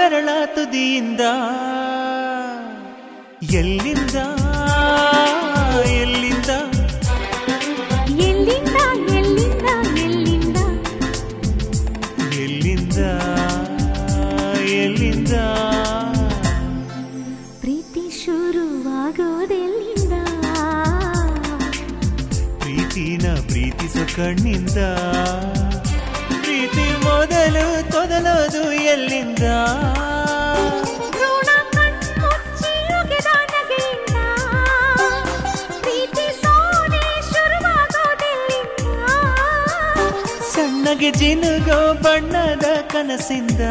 ಬೆರಳ ತುದಿಯಿಂದ ಎಲ್ಲಿಂದ ಎಲ್ಲಿಂದ ಎಲ್ಲಿಂದ ಎಲ್ಲಿಂದ ಎಲ್ಲಿಂದ ಎಲ್ಲಿಂದ ಎಲ್ಲಿಂದ ಪ್ರೀತಿ ಶುರುವಾಗೋದೆಲ್ಲಿಂದ ಪ್ರೀತಿನ ಪ್ರೀತಿಸೋ ಕಣ್ಣಿಂದ ಪ್ರೀತಿ ಮೊದಲು ತೊದಲೋದು ಎಲ್ಲಿಂದ ಭ್ರೂಣ ಕಣ್ಮುಚ್ಚಿ ಒಗೆದ ನಗೆಯಿಂದ ಪ್ರೀತಿಸೋದೇ ಶುರುವಾಗೋದೆಲ್ಲಿಂದ ಸಣ್ಣಗೆ ಜಿನುಗೋ ಬಣ್ಣದ ಕನಸಿಂದ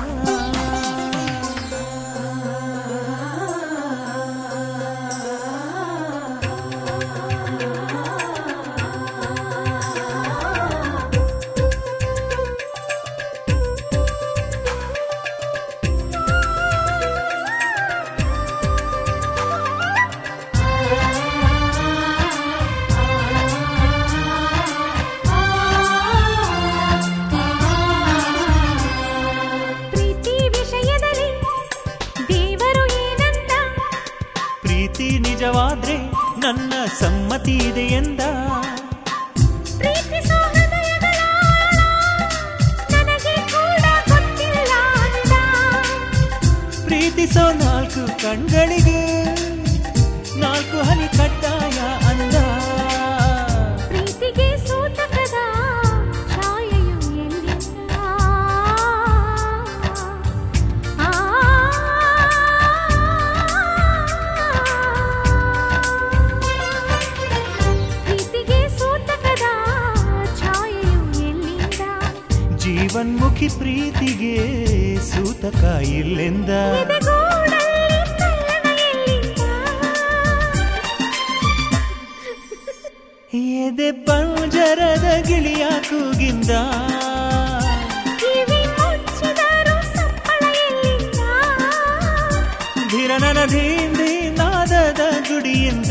ಪ್ರೀತಿ ವಿಷಯದಲ್ಲಿ ದೇವರು ಏನಂತ ಪ್ರೀತಿ ನಿಜವಾದ್ರೆ ನನ್ನ ಸಮ್ಮತಿ ಇದೆ ಎಂದ ಪ್ರೀತಿಸೋ ಹೃದಯಗಳ ನನಗೆ ಕೂಡ ಗೊತ್ತಿಲ್ಲ ಅಂದ ಪ್ರೀತಿಸೋ ನಾಲ್ಕು ಕಣ್ಗಳಿಗೂ ನಾಲ್ಕು ಹನಿ ಕಡ್ಡಾಯ ಅಂದ ಪ್ರೀತಿಗೆ ಸೂತಕದ ಛಾಯೆಯು ಎಲ್ಲಿಂದ ಆ ಪ್ರೀತಿಗೆ ಸೂತಕದ ಛಾಯೆಯು ಎಲ್ಲಿಂದ ಜೀವನ್ಮುಖಿ ಪ್ರೀತಿಗೆ ಸೂತಕ ಇಲ್ಲೆಂದ ಎದೆಗೂಡಲ್ಲಿ ತಲ್ಲಣ ಎಲ್ಲಿಂದ ಎದೆ ಪಂಜರದ ಗಿಳಿಯ ಕೂಗಿಂದ ಕಿವಿ ಮುಚ್ಚಿದರೂ ಸಪ್ಪಳ ಎಲ್ಲಿಂದ ಧಿರನನ ಧೀಂದಿ ನಾದದ ಗುಡಿಯಿಂದ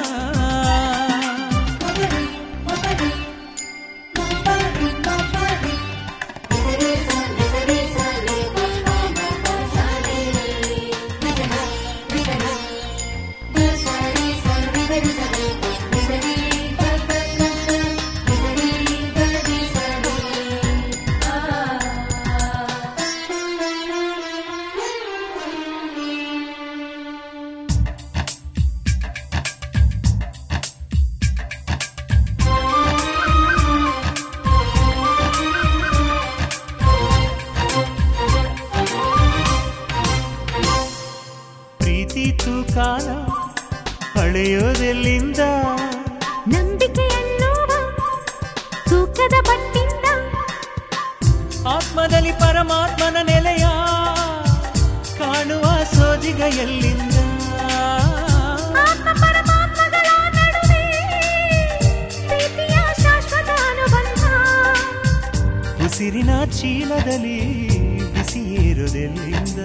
ಪ್ರೀತಿ ತೂಕಾಲ ಹಳೆಯೋದೆಲ್ಲಿಂದ ನಂಬಿಕೆ ಎನ್ನುವ ತೂಕದ ಪಟ್ಟಿಂದ ಆತ್ಮದಲ್ಲಿ ಪರಮಾತ್ಮನ ನೆಲೆಯ ಕಾಣುವ ಸೋಜಿಗ ಎಲ್ಲಿಂದ ಆತ್ಮ ಪರಮಾತ್ಮಗಳ ನಡುವೆ ಪ್ರೀತಿಯ ಶಾಶ್ವತ ಅನುಬಂಧ ಉಸಿರಿನ ಚೀಲದಲ್ಲಿ ಬಿಸಿ ಏರುವುದೆಲ್ಲಿಂದ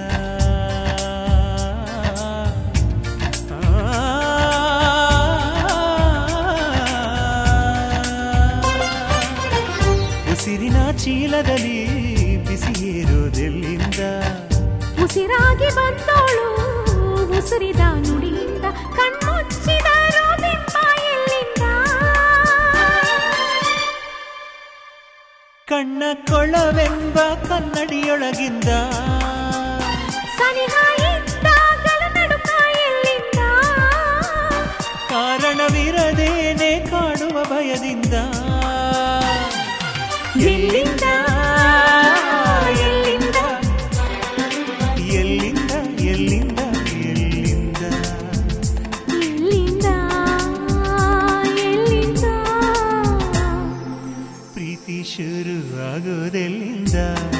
ಉಸಿರಿನ ಚೀಲದಲ್ಲಿ ಬಿಸಿ ಏರುವುದೆಲ್ಲಿಂದ ಉಸಿರಾಗಿ ಬಂದೋಳು ಉಸಿರಿದ ನುಡಿಯಿಂದ ಕಣ್ಮುಚ್ಚಿದರು ಬಿಂಬ ಎಲ್ಲಿಂದ ಕಣ್ಣ ಕೊಳವೆಂಬ ಕನ್ನಡಿಯೊಳಗಿಂದ ಸನಿಹ ಇದ್ದಾಗಲೂ ನಡುಕ ಎಲ್ಲಿಂದ ಕಾರಣವಿರದೇನೆ ಕಾಡುವ ಭಯದಿಂದ ಎಲ್ಲಿಂದ ಎಲ್ಲಿಂದ ಎಲ್ಲಿಂದ ಎಲ್ಲಿಂದ ಎಲ್ಲಿಂದ ಎಲ್ಲಿಂದ ಎಲ್ಲಿಂದ ಪ್ರೀತಿ ಶುರು ಆಗೋದೆಲ್ಲಿಂದ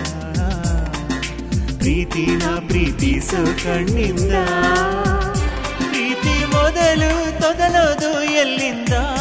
ಪ್ರೀತಿನ ಪ್ರೀತಿಸೋ ಕಣ್ಣಿಂದ ಪ್ರೀತಿ ಮೊದಲು ತೊದಲೋದು ಎಲ್ಲಿಂದ